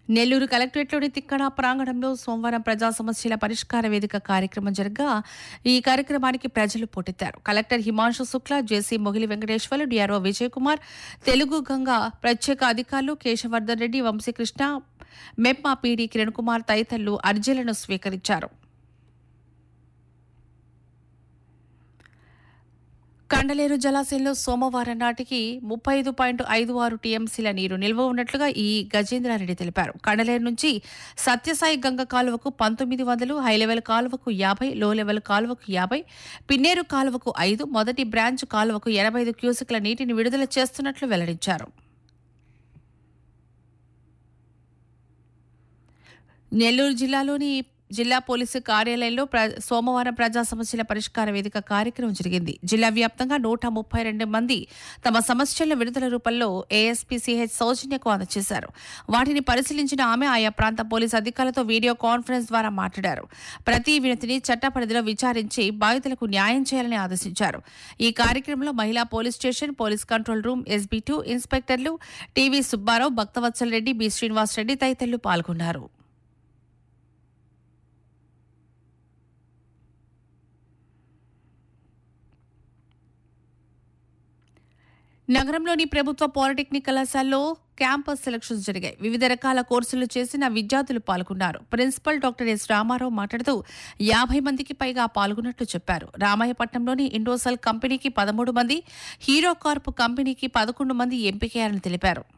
నెల్లూరు కలెక్టరేట్లోని తిక్కడ ప్రాంగణంలో సోమవారం ప్రజా సమస్యల పరిష్కార వేదిక కార్యక్రమం జరగా ఈ కార్యక్రమానికి ప్రజలు పోటెత్తారు collector Himanshu Shukla JC Mogili Venkateswarlu DRO Vijay Kumar Telugu Ganga ప్రత్యేక అధికారులు కేశవర్ధన్ రెడ్డి వంశీకృష్ణ మెప్పా పీడి కిరణ్ కుమార్ తదితరులు అర్జీలను స్వీకరించారు కండలేరు జలాశయంలో సోమవారం నాటికి ముప్పై ఐదు పాయింట్ ఐదు ఆరు టీఎంసీల నీరు నిల్వ ఉన్నట్లుగా ఈ గజేంద్రారెడ్డి తెలిపారు కండలేరు నుంచి సత్యసాయి గంగ కాలువకు పంతొమ్మిది వందలు హై లెవెల్ కాలువకు యాభై లో లెవెల్ కాలువకు యాభై పిన్నేరు కాలువకు ఐదు మొదటి బ్రాంచ్ కాలువకు ఎనభై ఐదు క్యూసెక్ల నీటిని విడుదల చేస్తున్నట్లు వెల్లడించారు నెల్లూరు జిల్లాలోని జిల్లా పోలీసు కార్యాలయంలో ప్ర సోమవారం ప్రజా సమస్యల పరిష్కార వేదిక కార్యక్రమం జరిగింది జిల్లా వ్యాప్తంగా నూట ముప్పై రెండు మంది తమ సమస్యల విడుదల రూపంలో ఏఎస్పీ సిహెచ్ సౌజన్యకు అందజేశారు వాటిని పరిశీలించిన ఆమె ఆయా ప్రాంత పోలీసు అధికారులతో వీడియో కాన్ఫరెన్స్ ద్వారా మాట్లాడారు ప్రతి వినతిని చట్ట పరిధిలో విచారించి బాధితులకు న్యాయం చేయాలని ఆదేశించారు ఈ కార్యక్రమంలో మహిళా police station police control room SB two ఇన్స్పెక్టర్లు టీవీ సుబ్బారావు భక్తవత్సల్ రెడ్డి బి శ్రీనివాస్ రెడ్డి తదితరులు పాల్గొన్నారు నగరంలోని ప్రభుత్వ పాలిటెక్నిక్ కళాశాలలో క్యాంపస్ సెలక్షన్స్ జరిగాయి వివిధ రకాల కోర్సులు చేసిన విద్యార్థులు పాల్గొన్నారు ప్రిన్సిపల్ డాక్టర్ ఎస్ రామారావు మాట్లాడుతూ యాభై మందికి పైగా పాల్గొన్నట్లు చెప్పారు రామాయపట్నంలోని ఇండోసల్ కంపెనీకి పదమూడు మంది హీరో కార్ప్ కంపెనీకి పదకొండు మంది ఎంపికయ్యారని తెలిపారు